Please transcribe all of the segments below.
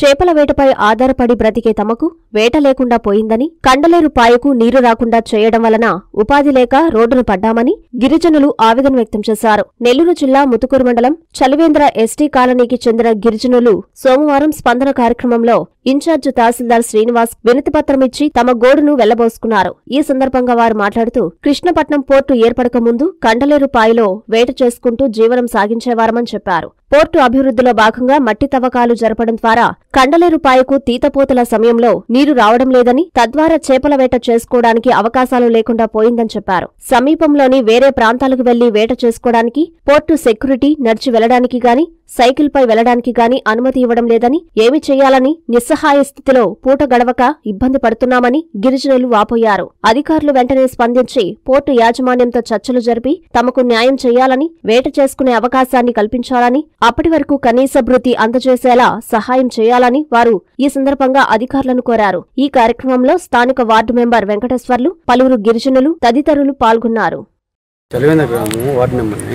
చేపల వేటపై ఆధారపడి బ్రతికే తమకు వేట లేకుండా పోయిందని కండలేరు పాయకు నీరు రాకుండా చేయడం వలన ఉపాధి లేక రోడ్డున పడ్డామని గిరిజనులు ఆవేదన వ్యక్తం చేశారు నెల్లూరు జిల్లా ముతుకూరు మండలం చలివేంద్ర ఎస్టీ కాలనీకి చెందిన గిరిజనులు సోమవారం స్పందన కార్యక్రమంలో ఇన్ఛార్జ్ తహసీల్దార్ శ్రీనివాస్ వినతిపత్రం ఇచ్చి తమ గోడును వెళ్లబోసుకున్నారు ఈ సందర్భంగా వారు మాట్లాడుతూ కృష్ణపట్నం పోర్టు ఏర్పడక ముందు కండలేరు పాయలో వేట చేసుకుంటూ జీవనం సాగించేవారమని చెప్పారు పోర్టు అభివృద్ధిలో భాగంగా మట్టి తవ్వకాలు జరపడం ద్వారా కండలేరు పాయకు తీతపోతల సమయంలో నీరు రావడం లేదని తద్వారా చేపల వేట చేసుకోవడానికి అవకాశాలు లేకుండా పోయిందని చెప్పారు సమీపంలోని వేరే ప్రాంతాలకు వెళ్లి వేట చేసుకోవడానికి పోర్టు సెక్యూరిటీ నడిచి వెళ్లడానికి గాని సైకిల్ పై వెళ్లడానికి గాని అనుమతి ఇవ్వడం లేదని ఏమి చేయాలని నిస్సహాయ స్థితిలో పూట గడవక ఇబ్బంది పడుతున్నామని గిరిజనులు వాపోయారు అధికారులు వెంటనే స్పందించి పోర్టు యాజమాన్యంతో చర్చలు జరిపి తమకు న్యాయం చేయాలని వేట చేసుకునే అవకాశాన్ని కల్పించాలని అప్పటి వరకు కనీస భృతి అందజేసేలా సహాయం చేయాలని వారు ఈ సందర్భంగా అధికారులను కోరారు ఈ కార్యక్రమంలో స్థానిక వార్డు మెంబర్ వెంకటేశ్వర్లు పలువురు గిరిజనులు తదితరులు పాల్గొన్నారు చలివేంద్ర గ్రామం వార్డు నెంబర్ని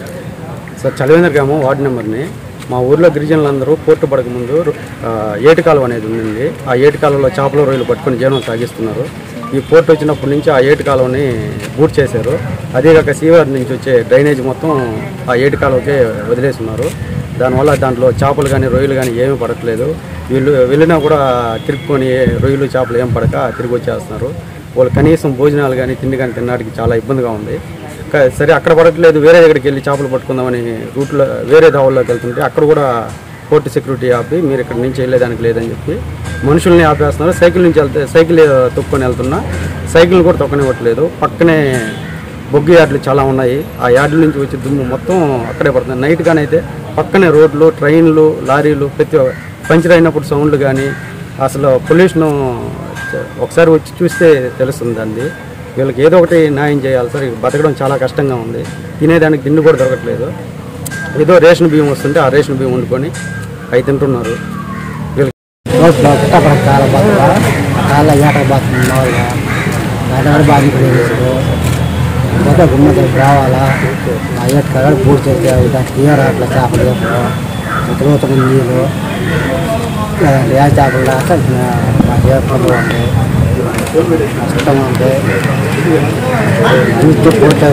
సార్ చలివేంద్ర గ్రామం వార్డు నెంబర్ని మా ఊర్లో గిరిజనులందరూ పోర్టు పడక ముందు ఆ, ఏటి కాలువ అనేది ఉండింది ఆ ఏటి కాలువలో చేపల రొయ్యలు పట్టుకొని జీవనం సాగిస్తున్నారు ఈ పోర్టు వచ్చినప్పటి నుంచి ఆ ఏటి కాలువని బూట్ చేశారు అదేగాక సీవర్ నుంచి వచ్చే డ్రైనేజ్ మొత్తం ఆ ఏటి కాలువకే వదిలేస్తున్నారు దానివల్ల దాంట్లో చేపలు కానీ రొయ్యలు కానీ ఏమీ పడట్లేదు వీళ్ళు వెళ్ళినా కూడా తిరుక్కొని రొయ్యలు చేపలు ఏం పడక తిరిగి వచ్చేస్తున్నారు వాళ్ళు కనీసం భోజనాలు కానీ తిండి కానీ తినడానికి చాలా ఇబ్బందిగా ఉంది క- సరే అక్కడ పడట్లేదు వేరే దగ్గరికి వెళ్ళి చేపలు పట్టుకుందామని రూట్లో వేరే దావుల్లోకి వెళ్తుంటే అక్కడ కూడా పోర్టు సెక్యూరిటీ ఆపి మీరు ఇక్కడ నుంచి వెళ్ళేదానికి లేదని చెప్పి మనుషుల్ని ఆపేస్తున్నారు సైకిల్ నుంచి వెళ్తే సైకిల్ తొక్కుని వెళ్తున్నా సైకిల్ కూడా తొక్కనివ్వట్లేదు పక్కనే బొగ్గు యార్డులు చాలా ఉన్నాయి ఆ యార్డుల నుంచి వచ్చే దుమ్ము మొత్తం అక్కడే పడుతుంది నైట్ కానీ అయితే పక్కనే రోడ్లు ట్రైన్లు లారీలు ప్రతి ఒక్క- పంచర్ అయినప్పుడు సౌండ్లు కానీ అసలు పొల్యూషన్ ఒకసారి వచ్చి చూస్తే తెలుస్తుంది అండి వీళ్ళకి ఏదో ఒకటి న్యాయం చేయాలి సార్ ఇక బతకడం చాలా కష్టంగా ఉంది తినేదానికి తిండి కూడా దొరకట్లేదు ఏదో రేషన్ బియ్యం వస్తుంటే ఆ రేషన్ బియ్యం వండుకొని అవి తింటున్నారు వీళ్ళకి రోడ్లో పుట్టపడ కాల బాగా కాళ్ళ ఏట బాగుంది మామూలుగా ఎడవరు బాధించలేదు ఇంకా గుమ్మ దగ్గరికి రావాలా ఆ ఏట కాడ పూర్తి చేస్తే దానికి ఏ రాట్ల చేపలు చెప్పు ఉతరూతకు నీళ్ళు లేదంటే ఏ చేపలు రాక మాకు ఏ పనులు ఉంటాయి కష్టం ఉంటాయి అన్నిటి పూర్తి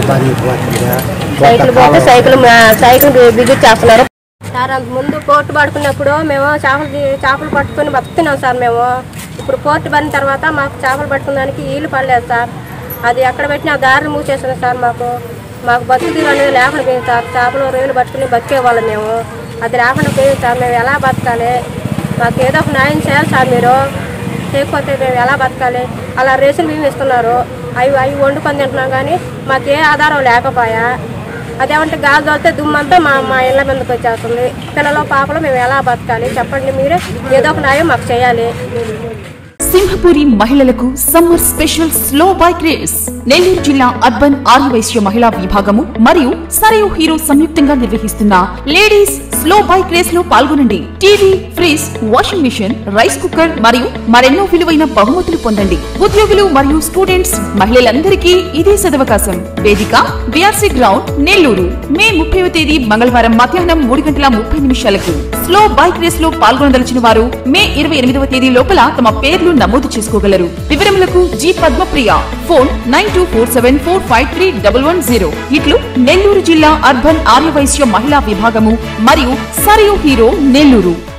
సైకిల్ పోతే బాధించబడుతుంది సైకిల్ మా- సైకిల్ బిగిట్ చేస్తున్నారు సార్ అంత ముందు పోర్టు పడుకున్నప్పుడు మేము చేపలు తీ- చేపలు పట్టుకొని బతుకుతున్నాం సార్ మేము ఇప్పుడు పోర్టు పడిన తర్వాత మాకు చేపలు పట్టుకోవడానికి ఈలు పడలేదు సార్ అది ఎక్కడ పెట్టినా ఆ దారిని మూసేస్తుంది సార్ మాకు మాకు బతుకు తీరు అనేది లేకుండా పోయింది సార్ చేపలు రొయ్యలు పట్టుకుని బతికేవాళ్ళం మేము అది లేకుండా పోయింది సార్ మేము ఎలా బతకాలి మాకు ఏదో ఒక న్యాయం చేయాలి సార్ మీరు చేయకపోతే మేము ఎలా బతకాలి అలా రేషన్ బియ్యం ఇస్తున్నారు అవి అవి వండుకొని తింటున్నాం కానీ మాకు ఏ ఆధారం లేకపోయా అదేమంటే గాలి తోలితే దుమ్మంతా మా మా ఇళ్ళ మీదకి వచ్చేస్తుంది పిల్లలు పాపలు మేము ఎలా బతకాలి చెప్పండి మీరే ఏదో ఒక న్యాయం మాకు చేయాలి సింహపురి మహిళలకు summer special slow bike race Nellore జిల్లా అర్బన్ ఆర్యవైశ్య మహిళా విభాగము మరియు సరయు హీరో సంయుక్తంగా నిర్వహిస్తున్న లేడీస్ స్లో బైక్ రేస్ లో పాల్గొనండి TV fridge washing machine rice cooker మరియు మరెన్నో విలువైన బహుమతులు పొందండి ఉద్యోగులు మరియు స్టూడెంట్స్ మహిళలందరికీ ఇదే సదవకాశం వేదిక బిఆర్సీ గ్రౌండ్ నెల్లూరు మే ముప్పైవ తేదీ మంగళవారం మధ్యాహ్నం మూడు గంటల ముప్పై నిమిషాలకు స్లో బైక్ రేస్ లో పాల్గొనదలిచిన వారు మే ఇరవై ఎనిమిదవ తేదీ లోపల తమ పేర్లు నమోదు చేసుకోగలరు వివరములకు G Padmapriya phone nine two four seven four five three double one zero ఇట్లు నెల్లూరు జిల్లా అర్బన్ ఆర్యవైశ్య మహిళా విభాగము మరియు సరియు హీరో నెల్లూరు